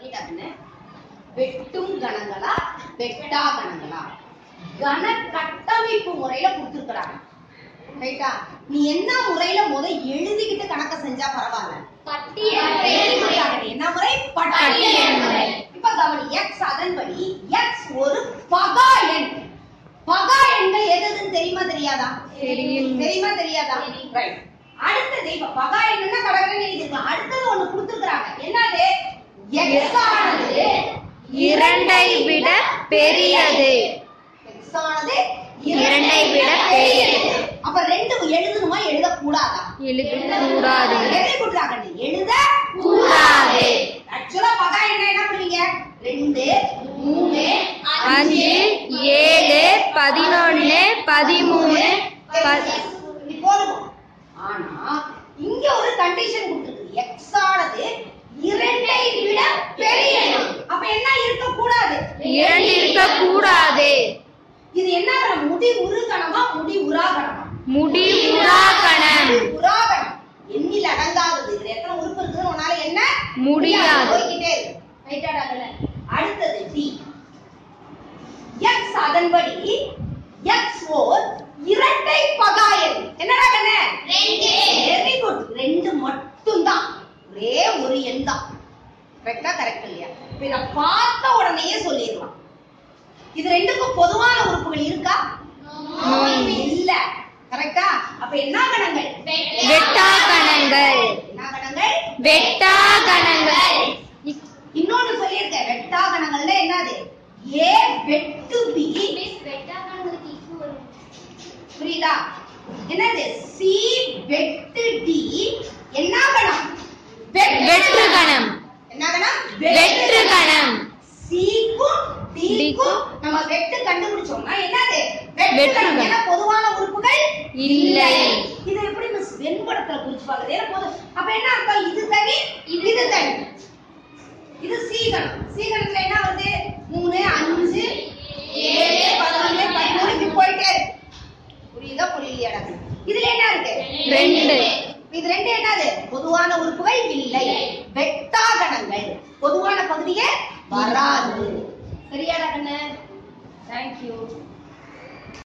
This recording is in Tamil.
சொல்லிட்டாங்கன்னு வெட்டும் கணங்களா வெட்டா கணங்களா கன கட்டமைப்பு முறையில கொடுத்துருக்காங்க ரைட்டா நீ என்ன முறையில முத எழுதிக்கிட்டு கணக்க செஞ்சா பரவாயில்ல என்ன முறை பட்டியல் முறை இப்ப கவனி எக்ஸ் அதன்படி எக்ஸ் ஒரு பகா எண் பகா எண்கள் எது எதுன்னு தெரியுமா தெரியாதா தெரியும். தெரியுமா தெரியாதா ரைட் அடுத்தது இப்ப பகா எண்ணுன்னா கடகடன்னு எழுதிருக்கலாம் அடுத்தது ஒண்ணு கொடுத்துருக்காங்க என்னது எக்ஸ் ஆனது இரண்டை விட பெரியது எக்ஸ் ஆனது இரண்டை விட பெரியது. அப்ப ரெண்டு எழுதணுமா எழுதக்கூடாதா எழுதக்கூடாது எதை கொடுத்தாங்க எழுத கூடாது. ஆக்சுவலா பகா என்ன என்ன பண்ணுவீங்க ரெண்டு மூணு அஞ்சு ஏழு பதினொன்னு பதிமூணு ப- இப்படி போடுவோம் ஆனா இங்க ஒரு கண்டிஷன் கொடுத்திருக்கு எக்ஸ் ஆனது இரண்டை விட பெரிய எண். அப்ப என்ன இருக்க கூடாது இரண்டு இருக்கக்கூடாது இது என்ன கணம் முடி உரு கணமா முடி உரா கணமா முடிவுறா கணம் உரா கணம் எண்ணில் அடங்காதது இதுல எத்தனை உறுப்பு இருக்குன்னு உன்னால என்ன முடியாது. போய்கிட்டே இருக்கு ரைட்டாடா கண்ணு? அடுத்தது டி எக்ஸ் அதன்படி எக்ஸ் ஓர் இரட்டை பகாயன் என்னடா கண்ணு வெரி குட் ரெண்டு மட்டும் தான் ஒரே ஒரு எண் தான் கரெக்டா கரெக்ட் இல்லையா இப்ப இத பார்த்த உடனேயே சொல்லிடலாம் இது ரெண்டுக்கும் பொதுவான உறுப்புகள் இருக்கா இல்ல கரெக்டா அப்ப என்ன கணங்கள் வெட்டா கணங்கள் என்ன கணங்கள் வெட்டா கணங்கள் இன்னொன்னு சொல்லியிருக்கேன் வெட்டா கணங்கள்ல என்னது ஏ வெட்டு பி புரியுதா என்னது சி வெட்டு டி என்ன கணம் வெற்று கணம் என்ன கணம் வெற்று கணம் சீக்கும் D-க்கும் டீக்கும் நம்ம வெட்டு கண்டுபிடிச்சோம்னா என்னது வெட்டு வெற்று கணம் கணம். ஏன்னா பொதுவான உறுப்புகள் இல்லை இது எப்படி மிஸ் வெண்படத்துல குறிச்சுப்பாங்க ஏன்னா போதும் அப்ப என்ன அர்த்தம் இது தனி இது தனி இது சீகணம் சீகணத்துல என்ன வருது மூணு அஞ்சு ஏழு பதினொன்னு பதிமூணு இப்படி போயிட்டே இருக்கு புரியுதா புரியலையாடா இதுல என்ன இருக்கு ரெண்டு இது ரெண்டு என்னது பொதுவான உறுப்புகள் இல்லை வெட்ட